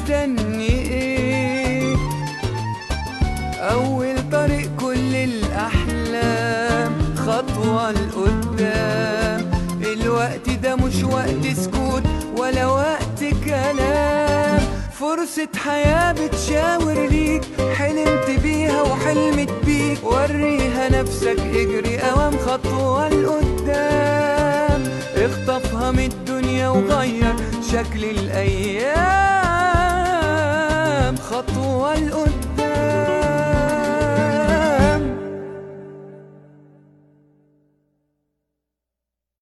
مستني ايه اول طريق كل الاحلام خطوة لقدام الوقت ده مش وقت سكوت ولا وقت كلام فرصة حياة بتشاور ليك حلمت بيها وحلمت بيك وريها نفسك اجري اوام خطوة لقدام اخطفها من الدنيا وغير شكل الايام خطوة لقدام